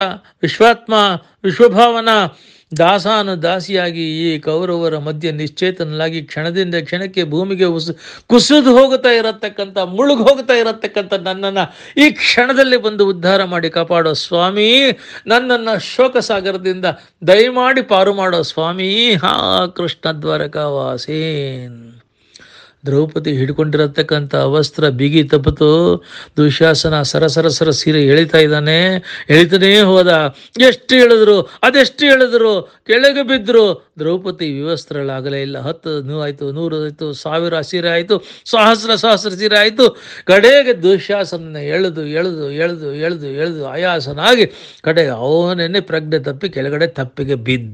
ವಿಶ್ವಾತ್ಮ ವಿಶ್ವಭಾವನ ದಾಸಾನು ದಾಸಿಯಾಗಿ ಈ ಕೌರವರ ಮಧ್ಯೆ ನಿಶ್ಚೇತನಲಾಗಿ ಕ್ಷಣದಿಂದ ಕ್ಷಣಕ್ಕೆ ಭೂಮಿಗೆ ಉಸ್ ಕುಸಿದು ಹೋಗುತ್ತಾ ಇರತಕ್ಕಂಥ ಮುಳುಗು ಹೋಗ್ತಾ ಇರತಕ್ಕಂಥ ನನ್ನನ್ನು ಈ ಕ್ಷಣದಲ್ಲಿ ಬಂದು ಉದ್ಧಾರ ಮಾಡಿ ಕಾಪಾಡೋ ಸ್ವಾಮಿ ನನ್ನನ್ನು ಶೋಕ ಸಾಗರದಿಂದ ದಯಮಾಡಿ ಪಾರು ಮಾಡೋ ಸ್ವಾಮಿ ಹಾ ಕೃಷ್ಣ ದ್ವಾರಕಾವಾಸೇನ್ ದ್ರೌಪದಿ ಹಿಡ್ಕೊಂಡಿರತಕ್ಕಂಥ ವಸ್ತ್ರ ಬಿಗಿ ತಪ್ಪಿತು ದುಶಾಸನ ಸರಸರ ಸರ ಸೀರೆ ಎಳಿತಾ ಇದ್ದಾನೆ ಎಳಿತಾನೇ ಹೋದ ಎಷ್ಟು ಹೇಳಿದ್ರು ಅದೆಷ್ಟು ಹೇಳಿದ್ರು ಕೆಳಗೆ ಬಿದ್ದರು ದ್ರೌಪದಿ ವಿವಸ್ತ್ರಗಳಾಗಲೇ ಇಲ್ಲ ಹತ್ತು ನೂ ಆಯಿತು ನೂರು ಆಯಿತು ಸಾವಿರ ಸೀರೆ ಆಯಿತು ಸಹಸ್ರ ಸಹಸ್ರ ಸೀರೆ ಆಯಿತು ಕಡೆಗೆ ದುಶಾಸನ ಎಳೆದು ಎಳೆದು ಎಳೆದು ಎಳೆದು ಎಳೆದು ಆಯಾಸನಾಗಿ ಕಡೆಗೆ ಅವನನ್ನೇ ಪ್ರಜ್ಞೆ ತಪ್ಪಿ ಕೆಳಗಡೆ ತಪ್ಪಿಗೆ ಬಿದ್ದ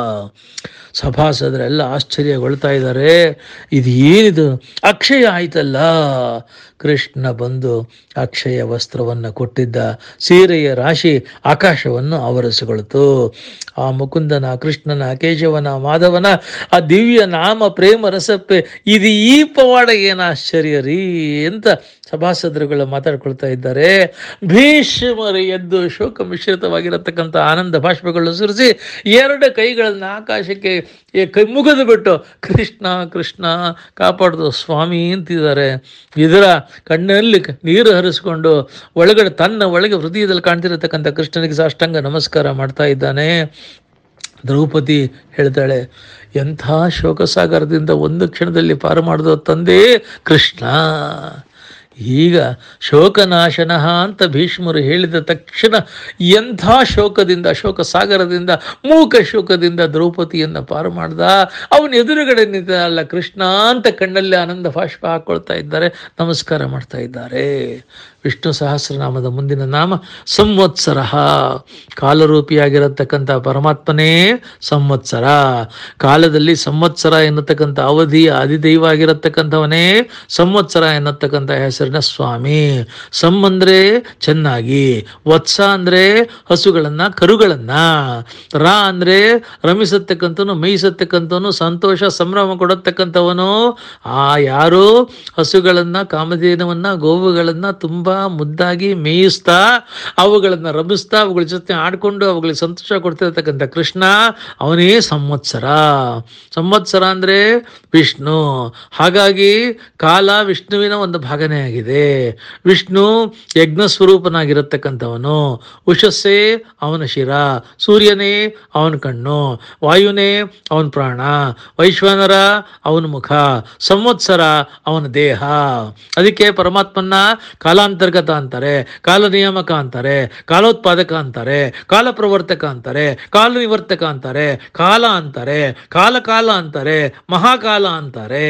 ಸಭಾಸದರೆಲ್ಲ ಆಶ್ಚರ್ಯಗೊಳ್ತಾ ಇದ್ದಾರೆ ಇದು ಏನಿದು ಅಕ್ಷಯ ಆಯ್ತಲ್ಲ ಕೃಷ್ಣ ಬಂದು ಅಕ್ಷಯ ವಸ್ತ್ರವನ್ನು ಕೊಟ್ಟಿದ್ದ ಸೀರೆಯ ರಾಶಿ ಆಕಾಶವನ್ನು ಆವರಿಸಿಕೊಳ್ತು ಆ ಮುಕುಂದನ ಕೃಷ್ಣನ ಕೇಶವನ ಮಾಧವನ ಆ ದಿವ್ಯ ನಾಮ ಪ್ರೇಮ ರಸಪ್ಪೆ ಇದು ಈ ಪವಾಡ ಏನು ಆಶ್ಚರ್ಯ ರೀ ಅಂತ ಸಭಾಸದರುಗಳು ಮಾತಾಡ್ಕೊಳ್ತಾ ಇದ್ದಾರೆ ಭೀಷ್ಮರು ಎದ್ದು ಶೋಕ ಮಿಶ್ರಿತವಾಗಿರತಕ್ಕಂಥ ಆನಂದ ಭಾಷ್ಪಗಳು ಸುರಿಸಿ ಎರಡು ಕೈಗಳನ್ನು ಆಕಾಶಕ್ಕೆ ಈ ಕೈ ಮುಗಿದು ಬಿಟ್ಟು ಕೃಷ್ಣ ಕೃಷ್ಣ ಕಾಪಾಡ್ದು ಸ್ವಾಮಿ ಅಂತಿದ್ದಾರೆ ಇದರ ಕಣ್ಣಲ್ಲಿ ಕ- ನೀರು ಹರಿಸ್ಕೊಂಡು ಒಳಗಡೆ ತನ್ನ ಒಳಗೆ ಹೃದಯದಲ್ಲಿ ಕಾಣ್ತಿರತಕ್ಕಂಥ ಕೃಷ್ಣನಿಗೆ ಸಾಷ್ಟಾಂಗ ನಮಸ್ಕಾರ ಮಾಡ್ತಾ ಇದ್ದಾನೆ ದ್ರೌಪದಿ ಹೇಳ್ತಾಳೆ ಎಂಥ ಶೋಕಸಾಗರದಿಂದ ಒಂದು ಕ್ಷಣದಲ್ಲಿ ಪಾರು ಮಾಡಿದ ತಂದೆ ಕೃಷ್ಣ ಈಗ ಶೋಕನಾಶನ ಅಂತ ಭೀಷ್ಮರು ಹೇಳಿದ ತಕ್ಷಣ ಎಂಥ ಶೋಕದಿಂದ ಶೋಕ ಸಾಗರದಿಂದ ಮೂಕ ಶೋಕದಿಂದ ದ್ರೌಪದಿಯನ್ನು ಪಾರು ಮಾಡ್ದ ಅವನ ಎದುರುಗಡೆ ನಿಂತ ಅಲ್ಲ ಕೃಷ್ಣ ಅಂತ ಕಣ್ಣಲ್ಲಿ ಆನಂದ ಭಾಷ್ಪ ಹಾಕೊಳ್ತಾ ಇದ್ದಾರೆ ನಮಸ್ಕಾರ ಮಾಡ್ತಾ ಇದ್ದಾರೆ ವಿಷ್ಣು ಸಹಸ್ರನಾಮದ ಮುಂದಿನ ನಾಮ ಸಂವತ್ಸರ ಕಾಲರೂಪಿಯಾಗಿರತಕ್ಕಂಥ ಪರಮಾತ್ಮನೇ ಸಂವತ್ಸರ ಕಾಲದಲ್ಲಿ ಸಂವತ್ಸರ ಎನ್ನತಕ್ಕಂಥ ಅವಧಿ ಅಧಿದೈವ ಆಗಿರತಕ್ಕಂಥವನೇ ಸಂವತ್ಸರ ಎನ್ನತಕ್ಕಂಥ ಹೆಸರಿನ ಸ್ವಾಮಿ ಸಂ ಅಂದ್ರೆ ಚೆನ್ನಾಗಿ ವತ್ಸ ಅಂದ್ರೆ ಹಸುಗಳನ್ನ ಕರುಗಳನ್ನ ರಾ ಅಂದ್ರೆ ರಮಿಸತಕ್ಕಂಥವನು ಮೇಯಿಸತಕ್ಕಂಥವನು ಸಂತೋಷ ಸಂಭ್ರಮ ಕೊಡತಕ್ಕಂಥವನು ಆ ಯಾರು ಹಸುಗಳನ್ನ ಕಾಮಧೇನವನ್ನ ಗೋವುಗಳನ್ನ ತುಂಬಾ ಮುದ್ದಾಗಿ ಮೇಯಿಸ್ತಾ ಅವುಗಳನ್ನ ರಮಿಸ್ತಾ ಅವುಗಳ ಜೊತೆ ಆಡ್ಕೊಂಡು ಅವುಗಳಿಗೆ ಸಂತೋಷ ಕೊಡ್ತಿರ್ತಕ್ಕಂಥ ಕೃಷ್ಣ ಅವನೇ ಸಂವತ್ಸರ ಸಂವತ್ಸರ ಅಂದ್ರೆ ವಿಷ್ಣು ಹಾಗಾಗಿ ಕಾಲ ವಿಷ್ಣುವಿನ ಒಂದು ಭಾಗನೇ ಆಗಿದೆ ವಿಷ್ಣು ಯಜ್ಞ ಸ್ವರೂಪನಾಗಿರತಕ್ಕಂಥವನು ಉಷಸ್ಸೇ ಅವನ ಶಿರ ಸೂರ್ಯನೇ ಅವನ ಕಣ್ಣು ವಾಯುನೇ ಅವನ ಪ್ರಾಣ ವೈಶ್ವಾನರ ಅವನ ಮುಖ ಸಂವತ್ಸರ ಅವನ ದೇಹ ಅದಕ್ಕೆ ಪರಮಾತ್ಮನ್ನ ಕಾಲಾಂತರ್ಗತ ಅಂತಾರೆ ಕಾಲ ನಿಯಾಮಕ ಅಂತಾರೆ ಕಾಲೋತ್ಪಾದಕ ಅಂತಾರೆ ಕಾಲ ಪ್ರವರ್ತಕ ಅಂತಾರೆ ಕಾಲ ನಿವರ್ತಕ ಅಂತಾರೆ ಕಾಲ ಅಂತಾರೆ ಕಾಲ ಕಾಲ ಅಂತಾರೆ ಮಹಾಕಾಲ ಅಂತಾರೆ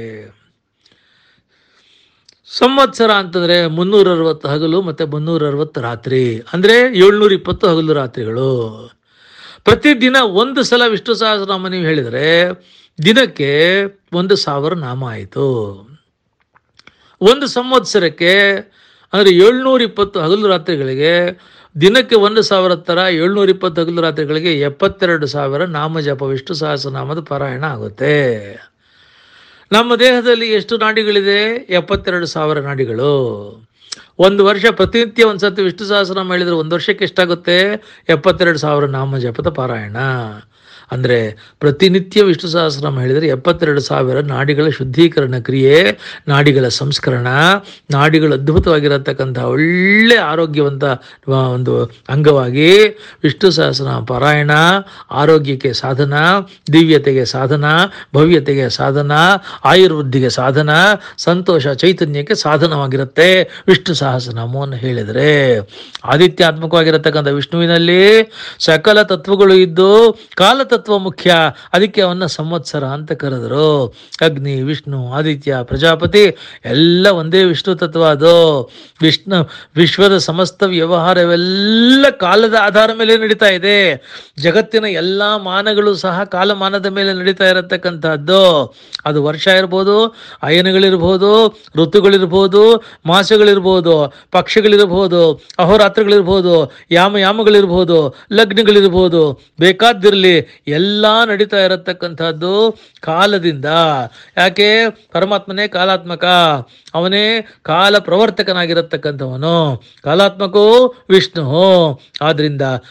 ಸಂವತ್ಸರ ಅಂತಂದ್ರೆ ಮುನ್ನೂರ ಅರವತ್ತು ಹಗಲು ಮತ್ತೆ ಮುನ್ನೂರ ಅರವತ್ತು ರಾತ್ರಿ ಅಂದ್ರೆ ಏಳ್ನೂರ ಇಪ್ಪತ್ತು ಹಗಲು ರಾತ್ರಿಗಳು ಪ್ರತಿದಿನ ಒಂದು ಸಲ ವಿಷ್ಣು ಸಹಸ್ರನಾಮ ನೀವು ಹೇಳಿದರೆ ದಿನಕ್ಕೆ ಒಂದು ಸಾವಿರ ನಾಮ ಆಯಿತು ಒಂದು ಸಂವತ್ಸರಕ್ಕೆ ಅಂದರೆ ಏಳ್ನೂರ ಇಪ್ಪತ್ತು ಹಗಲು ರಾತ್ರಿಗಳಿಗೆ ದಿನಕ್ಕೆ ಒಂದು ಸಾವಿರ ಥರ ಏಳ್ನೂರ ಇಪ್ಪತ್ತು ಹಗಲು ರಾತ್ರಿಗಳಿಗೆ ಎಪ್ಪತ್ತೆರಡು ಸಾವಿರ ನಾಮ ಜಪ ವಿಷ್ಣು ಸಹಸ್ರನಾಮದ ಪಾರಾಯಣ ಆಗುತ್ತೆ ನಮ್ಮ ದೇಹದಲ್ಲಿ ಎಷ್ಟು ನಾಡಿಗಳಿದೆ ಎಪ್ಪತ್ತೆರಡು ಸಾವಿರ ನಾಡಿಗಳು ಒಂದು ವರ್ಷ ಪ್ರತಿನಿತ್ಯ ಒಂದು ಸತಿ ವಿಷ್ಣು ಸಹಸ್ರನಾಮ ಹೇಳಿದ್ರೆ ಒಂದು ವರ್ಷಕ್ಕೆ ಎಷ್ಟಾಗುತ್ತೆ ಎಪ್ಪತ್ತೆರಡು ಸಾವಿರ ನಾಮ ಜಪದ ಪಾರಾಯಣ ಅಂದರೆ ಪ್ರತಿನಿತ್ಯ ವಿಷ್ಣು ಸಹಸ್ರನಾಮ ಹೇಳಿದರೆ ಎಪ್ಪತ್ತೆರಡು ಸಾವಿರ ನಾಡಿಗಳ ಶುದ್ಧೀಕರಣ ಕ್ರಿಯೆ ನಾಡಿಗಳ ಸಂಸ್ಕರಣ ನಾಡಿಗಳು ಅದ್ಭುತವಾಗಿರತಕ್ಕಂಥ ಒಳ್ಳೆ ಆರೋಗ್ಯವಂತ ಆ, ಒಂದು ಅಂಗವಾಗಿ ವಿಷ್ಣು ಸಹಸ್ರನಾಮ ಪಾರಾಯಣ ಆರೋಗ್ಯಕ್ಕೆ ಸಾಧನ ದಿವ್ಯತೆಗೆ ಸಾಧನ ಭವ್ಯತೆಗೆ ಸಾಧನ ಆಯುರ್ವೃದ್ಧಿಗೆ ಸಾಧನ ಸಂತೋಷ ಚೈತನ್ಯಕ್ಕೆ ಸಾಧನವಾಗಿರುತ್ತೆ ವಿಷ್ಣು ಸಹಸ್ರನಾಮವನ್ನು ಹೇಳಿದರೆ ಆದಿತ್ಯಾತ್ಮಕವಾಗಿರತಕ್ಕಂಥ ವಿಷ್ಣುವಿನಲ್ಲಿ ಸಕಲ ತತ್ವಗಳು ಇದ್ದು ಕಾಲತತ್ವ ಮುಖ್ಯ ಅದಕ್ಕೆ ಅವನ್ನ ಸಂವತ್ಸರ ಅಂತ ಕರೆದರು ಅಗ್ನಿ ವಿಷ್ಣು ಆದಿತ್ಯ ಪ್ರಜಾಪತಿ ಎಲ್ಲ ಒಂದೇ ವಿಷ್ಣು ತತ್ವ ಅದು ವಿಷ್ಣು ವಿಶ್ವದ ಸಮಸ್ತ ವ್ಯವಹಾರವೆಲ್ಲ ಕಾಲದ ಆಧಾರ ಮೇಲೆ ನಡೀತಾ ಇದೆ ಜಗತ್ತಿನ ಎಲ್ಲ ಮಾನಗಳು ಸಹ ಕಾಲಮಾನದ ಮೇಲೆ ನಡೀತಾ ಇರತಕ್ಕಂಥದ್ದು ಅದು ವರ್ಷ ಇರ್ಬೋದು ಅಯನಗಳಿರ್ಬೋದು ಋತುಗಳಿರ್ಬೋದು ಮಾಸಗಳಿರ್ಬೋದು ಇರಬಹುದು ಪಕ್ಷಗಳಿರಬಹುದು ಅಹೋರಾತ್ರಗಳಿರ್ಬೋದು ಯಾಮ ಯಾಮಗಳಿರ್ಬೋದು ಲಗ್ನಗಳಿರ್ಬೋದು ಬೇಕಾದ್ದಿರಲಿ ಎಲ್ಲ ನಡೀತಾ ಇರತಕ್ಕಂಥದ್ದು ಕಾಲದಿಂದ ಯಾಕೆ ಪರಮಾತ್ಮನೇ ಕಾಲಾತ್ಮಕ ಅವನೇ ಕಾಲ ಪ್ರವರ್ತಕನಾಗಿರತಕ್ಕಂಥವನು ಕಾಲಾತ್ಮಕೋ ವಿಷ್ಣು ಆದ್ರಿಂದ